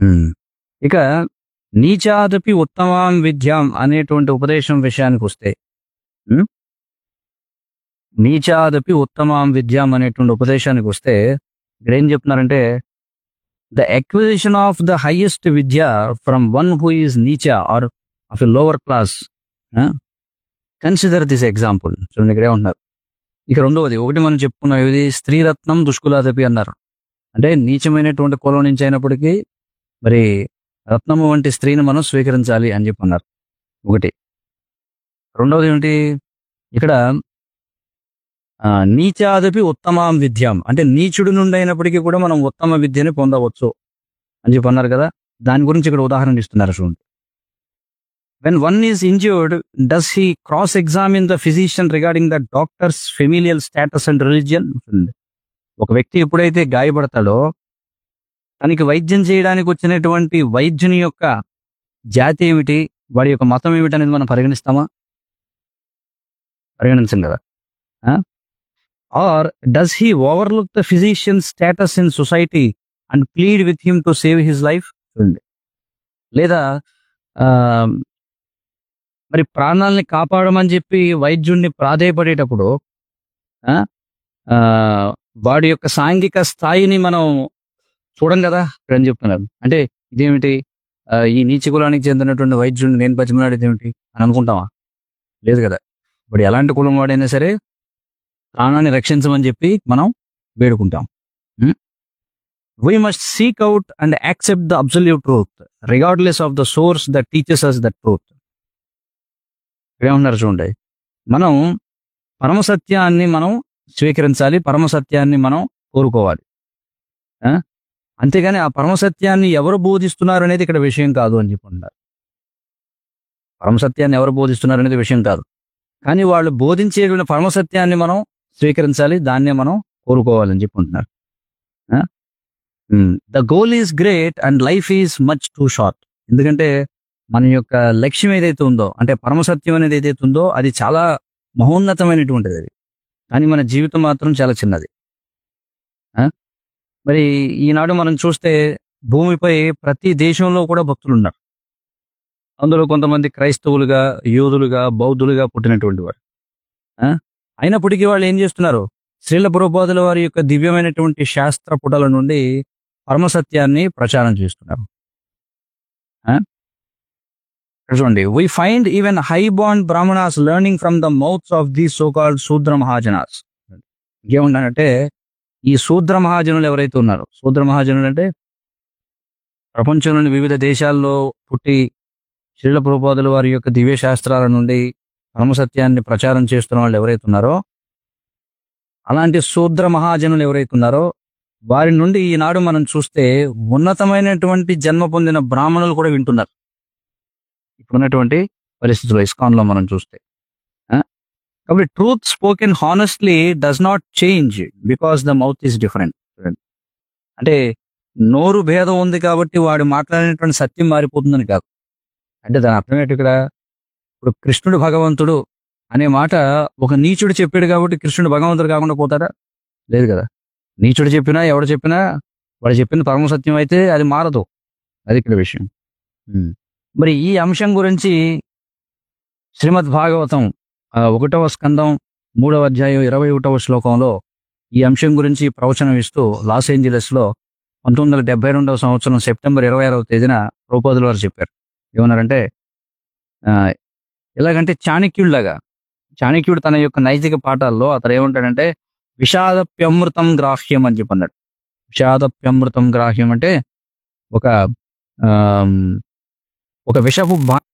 ఉమ్. ఇక నీచాదపి ఉత్తమాం విద్యాం అనేటువంటి ఉపదేశం విషయానికి వస్తే ఉమ్, నీచాదపి ఉత్తమాం విద్యాం అనేటువంటి ఉపదేశానికి వస్తే ఇక్కడ ఏం చెప్తున్నారంటే the acquisition of the highest vidya from one who is neecha or of a lower class consider this example చూడండి ఇక్కడే ఉన్నారు ఇక రెండవది ఒకటి మనం చెప్పుకున్నాం ఇది స్త్రీరత్నం దుష్కులాదపి అన్నారు అంటే నీచమైనటువంటి కులం నుంచి అయినప్పటికీ మరి రత్నము వంటి స్త్రీని మనం స్వీకరించాలి అని చెప్పి అన్నారు ఒకటి రెండవది ఏంటి ఇక్కడ ఆ, నీచాదపి ఉత్తమాం విద్యాం అంటే నీచుడు నుండి అయినప్పటికీ కూడా మనం ఉత్తమ విద్యని పొందవచ్చు అని చెప్పి అన్నారు కదా దాని గురించి ఇక్కడ ఉదాహరణ ఇస్తున్నారు చూడండి when one is injured does he cross examine the physician regarding the doctor's familial status and religion ఒక వ్యక్తి ఎప్పుడైతే గాయపడతాడో తనకి వైద్యం చేయడానికి వచ్చినటువంటి వైద్యుని యొక్క జాతి ఏమిటి వాడి యొక్క మతం ఏమిటి అనేది మనం పరిగణిస్తామా పరిగణించం కదా or does he overlook the physician status in society and plead with him to save his life చూడండి లేదా ఆ, మరి ప్రాణాలని కాపాడమని చెప్పి వైద్యుణ్ణి ప్రాధేయపడేటప్పుడు ఆ, ఆ, వాడి యొక్క సాంఘిక స్థాయిని మనం చూడం కదా ఇక్కడ అని చెప్తున్నారు అంటే ఇదేమిటి ఆ, ఈ నీచ కులానికి చెందినటువంటి వైద్యుడిని నేను బతిమలాడేది ఏమిటి అని అనుకుంటామా లేదు కదా ఇప్పుడు ఎలాంటి కులం వాడైనా సరే ప్రాణాన్ని రక్షించమని చెప్పి మనం వేడుకుంటాం we must seek out and accept the absolute truth regardless of the source that teachers us the truth ఏమన్నారు చూడండి మనం పరమ సత్యాన్ని మనం స్వీకరించాలి పరమ సత్యాన్ని మనం కోరుకోవాలి ఆ? అంతేగాని ఆ పరమ సత్యాన్ని ఎవరు బోధిస్తున్నారు అనేది ఇక్కడ విషయం కాదు అని చెప్పి అన్నారు పరమ సత్యాన్ని ఎవరు బోధిస్తున్నారు అనేది విషయం కాదు కానీ వాళ్ళు బోధించేటువంటి పరమ సత్యాన్ని మనం స్వీకరించాలి దాన్నే మనం కోరుకోవాలని చెప్పి ఉంటున్నారు the goal is great and life is much too short ఎందుకంటే మన యొక్క లక్ష్యం ఏదైతే ఉందో అంటే పరమ సత్యం అనేది ఏదైతే ఉందో అది చాలా మహోన్నతమైనటువంటిది అది కానీ మన జీవితం మాత్రం చాలా చిన్నది ఆ? మరి ఈనాడు మనం చూస్తే భూమిపై ప్రతి దేశంలో కూడా భక్తులు ఉన్నారు అందులో కొంతమంది క్రైస్తవులుగా యోధులుగా బౌద్ధులుగా పుట్టినటువంటి వారు ఆ? అయినప్పటికీ వాళ్ళు ఏం చేస్తున్నారు శ్రీల పురోపాదుల వారి యొక్క దివ్యమైనటువంటి శాస్త్ర పుటల నుండి పరమ సత్యాన్ని ప్రచారం చేస్తున్నారు ఆ? ఇక్కడ చూడండి వీ ఫైండ్ ఈవెన్ హై బాండ్ brahmanas learning from the mouths of the so called shudra mahajanas ఇంకేముంటానంటే ఈ శూద్ర మహాజనులు ఎవరైతే ఉన్నారో శూద్ర మహాజనులు అంటే ప్రపంచంలోని వివిధ దేశాల్లో పుట్టి శ్రీల ప్రభుపాదుల వారి యొక్క దివ్య శాస్త్రాల నుండి పరమ సత్యాన్ని ప్రచారం చేస్తున్న వాళ్ళు ఎవరైతే ఉన్నారో అలాంటి శూద్ర మహాజనులు ఎవరైతే ఉన్నారో వారి నుండి ఈనాడు మనం చూస్తే ఉన్నతమైనటువంటి జన్మ పొందిన బ్రాహ్మణులు కూడా వింటున్నారు ఇప్పుడున్నటువంటి పరిస్థితుల్లో ఇస్కాన్ లో మనం చూస్తే ఆ? కాబట్టి truth spoken honestly does not change because the mouth is different అంటే నోరు భేదం ఉంది కాబట్టి వాడు మాట్లాడినటువంటి సత్యం మారిపోతుందని కాదు అంటే దాని అర్థం ఏంటి ఇక్కడ ఇప్పుడు కృష్ణుడు భగవంతుడు అనే మాట ఒక నీచుడు చెప్పాడు కాబట్టి కృష్ణుడు భగవంతుడు కాకుండా పోతాడా లేదు కదా నీచుడు చెప్పినా ఎవడు చెప్పినా వాడు చెప్పిన పరమ సత్యం అయితే అది మారదు అది ఇక్కడ విషయం ఉమ్. మరి ఈ అంశం గురించి శ్రీమద్ భాగవతం ఆ, ఒకటవ స్కందం మూడవ అధ్యాయం ఇరవై ఒకటవ శ్లోకంలో ఈ అంశం గురించి ప్రవచనం ఇస్తూ లాస్ ఏంజలస్ లో పంతొమ్మిది వందల డెబ్బై రెండవ సంవత్సరం సెప్టెంబర్ ఇరవై ఆరవ తేదీన రూపదుల వారు చెప్పారు ఏమన్నారంటే ఆ, ఎలాగంటే చాణక్యుడిలాగా చాణక్యుడు తన యొక్క నైతిక పాఠాల్లో అతను ఏమంటాడంటే విషాదప్యమృతం గ్రాహ్యం అని చెప్పి అన్నాడు విషాదప్యమృతం గ్రాహ్యం అంటే ఒక ఆమ్, ఒక విషపు బా-